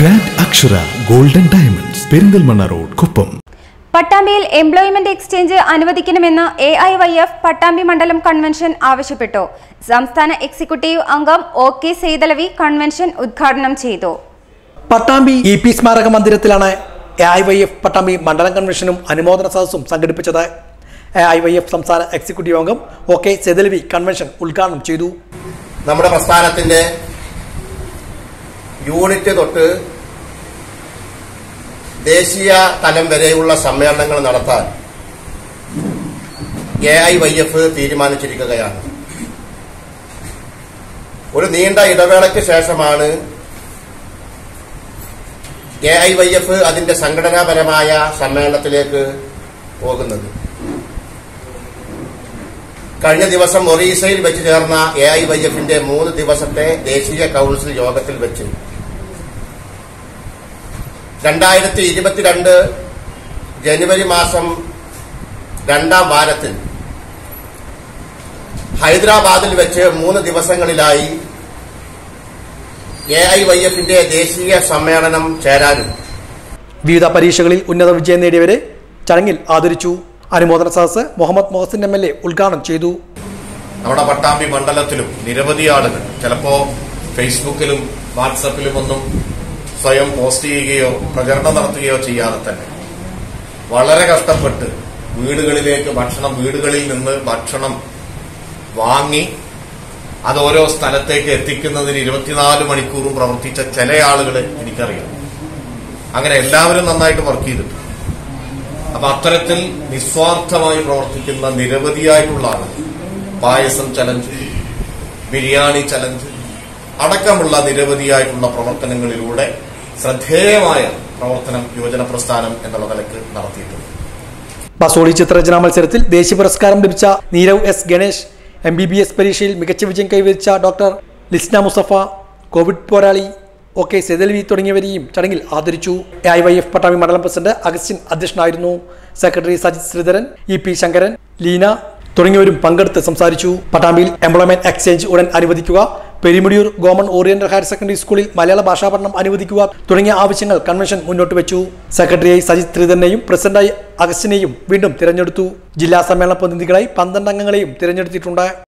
grand Akshara golden diamonds Perinthalmanna road Kuppam പട്ടാമ്പിയിൽ employment exchange അനുവദിക്കണമെന്ന് A I Y F Pattambi മണ്ഡലം convention ആവശ്യപ്പെട്ടു സംസ്ഥാന എക്സിക്യൂട്ടീവ് അംഗം ഒ കെ സെയ്തലവി കൺവെൻഷൻ ഉദ്ഘാടനം ചെയ്തു പട്ടാമ്പി ഇ പി സ്മാരക മന്ദിരത്തിലാണ് A I Y F Pattambi മണ്ഡലം കൺവെൻഷനും അനുമോദന സദസ്സും സംഘടിപ്പിച്ചത് എ ഐ വൈ എഫ് സംസ്ഥാന എക്സിക്യൂട്ടീവ് അംഗം ഒ കെ സെതലവി കൺവെൻഷൻ ഉദ്ഘാടനം ചെയ്തു നമ്മുടെ പ്രസ്ഥാനത്തിന്റെ യൂണിറ്റ് തൊട്ട് ദേശീയ തലം വരെയുള്ള സമ്മേളനങ്ങൾ നടത്താൻ എ ഐ വൈ എഫ് തീരുമാനിച്ചിരിക്കുകയാണ് ഒരു നീണ്ട ഇടവേളയ്ക്ക് ശേഷമാണ് എ ഐ വൈ എഫ് അതിന്റെ സംഘടനാപരമായ സമ്മേളനത്തിലേക്ക് പോകുന്നത് കഴിഞ്ഞ ദിവസം ഒറീസയിൽ വെച്ച് ചേർന്ന എ ഐ വൈ എഫിന്റെ മൂന്ന് ദിവസത്തെ ദേശീയ കൌൺസിൽ യോഗത്തിൽ വെച്ച് രണ്ടായിരത്തി ഇരുപത്തിരണ്ട് ജനുവരി മാസം രണ്ടാം വാരത്തിൽ ഹൈദരാബാദിൽ വെച്ച് മൂന്ന് ദിവസങ്ങളിലായി എ ഐ വൈ എഫിന്റെ ദേശീയ സമ്മേളനം ചേരാനും വിവിധ പരീക്ഷകളിൽ ഉന്നത വിജയം നേടിയവരെ ചടങ്ങിൽ ആദരിച്ചു അനുമോദന സദസ്സ് Muhammad Mohsin M L A ഉദ്ഘാടനം ചെയ്തു നമ്മുടെ പട്ടാമ്പി മണ്ഡലത്തിലും നിരവധി ആളുകൾ ചിലപ്പോ ഫേസ്ബുക്കിലും വാട്സപ്പിലും ഒന്നും സ്വയം പോസ്റ്റ് ചെയ്യുകയോ പ്രചരണം നടത്തുകയോ ചെയ്യാതെ തന്നെ വളരെ കഷ്ടപ്പെട്ട് വീടുകളിലേക്ക് ഭക്ഷണം വീടുകളിൽ നിന്ന് ഭക്ഷണം വാങ്ങി അത് ഓരോ സ്ഥലത്തേക്ക് എത്തിക്കുന്നതിന് ഇരുപത്തിനാല് മണിക്കൂറും പ്രവർത്തിച്ച ചില ആളുകളെ എനിക്കറിയാം അങ്ങനെ എല്ലാവരും നന്നായിട്ട് വർക്ക് ചെയ്തിട്ടുണ്ട് അപ്പൊ അത്തരത്തിൽ നിസ്വാർത്ഥമായി പ്രവർത്തിക്കുന്ന നിരവധിയായിട്ടുള്ള ആളുകൾ പായസം ചലഞ്ച് ബിരിയാണി ചലഞ്ച് അടക്കമുള്ള നിരവധിയായിട്ടുള്ള പ്രവർത്തനങ്ങളിലൂടെ ശ്രദ്ധേയമായ പ്രവർത്തനം യുവജന പ്രസ്ഥാനം എന്നുള്ള നിലക്ക് നടത്തിയിട്ടുണ്ട് ബസോളി ചിത്രരചനാ മത്സരത്തിൽ ദേശീയ പുരസ്കാരം ലഭിച്ച Neerav S Ganesh M B B S പരീക്ഷയിൽ മികച്ച വിജയം കൈവരിച്ച ഡോക്ടർ ലിസ്ന മുസഫ കോവിഡ് പോരാളി ഒ കെ സെതൽവി തുടങ്ങിയവരെയും ചടങ്ങിൽ ആദരിച്ചു A I Y F Pattambi മണ്ഡലം പ്രസിഡന്റ് അഗസ്റ്റിൻ അധ്യക്ഷനായിരുന്നു secretary Sajith Sreedharan E P Sankaran Leena തുടങ്ങിയവരും പങ്കെടുത്ത് സംസാരിച്ചു പട്ടാമ്പിയിൽ എംപ്ലോയ്മെന്റ് എക്സ്ചേഞ്ച് ഉടൻ അനുവദിക്കുക Perimudiyur government oriental higher secondary സ്കൂളിൽ മലയാള ഭാഷാ പഠനം അനുവദിക്കുക തുടങ്ങിയ ആവശ്യങ്ങൾ കൺവെൻഷൻ മുന്നോട്ട് വെച്ചു സെക്രട്ടറിയായി സജിത് ശ്രീധരനെയും പ്രസിഡന്റായി അഗസ്റ്റിനെയും വീണ്ടും തിരഞ്ഞെടുത്തു ജില്ലാ സമ്മേളന പ്രതിനിധികളായി പന്ത്രണ്ട് അംഗങ്ങളെയും തിരഞ്ഞെടുത്തിട്ടുണ്ട്